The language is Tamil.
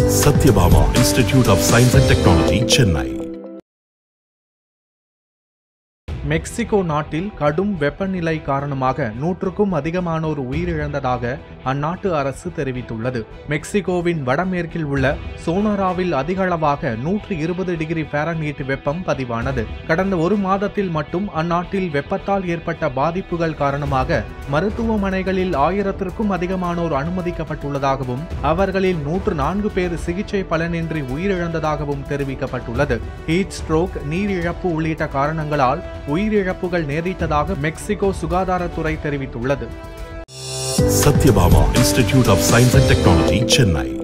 Satyabama Institute of Science and Technology, Chennai. Mexico நாட்டில் கடும் வெப்பநிலை காரணமாக நூற்றுக்கும் அதிகமானோர் உயிரிழந்ததாக அந்நாட்டு அரசு தெரிவித்துள்ளது மெக்சிகோவின் வடமேற்கில் உள்ள சோனராவில் அதிகளவாக நூற்று இருபது டிகிரி ஃபாரன்ஹீட் வெப்பம் பதிவானது கடந்த ஒரு மாதத்தில் மட்டும் அந்நாட்டில் வெப்பத்தால் ஏற்பட்ட பாதிப்புகள் காரணமாக மருத்துவமனைகளில் ஆயிரத்திற்கும் அதிகமானோர் அனுமதிக்கப்பட்டுள்ளதாகவும் அவர்களில் நூற்று நான்கு பேர் சிகிச்சை பலனின்றி உயிரிழந்ததாகவும் தெரிவிக்கப்பட்டுள்ளது ஹீட் ஸ்ட்ரோக் நீரிழப்பு உள்ளிட்ட காரணங்களால் உயிரிழப்புகள் நேரிட்டதாக மெக்சிகோ சுகாதாரத்துறை தெரிவித்துள்ளது Satyabama Institute of Science and Technology, Chennai.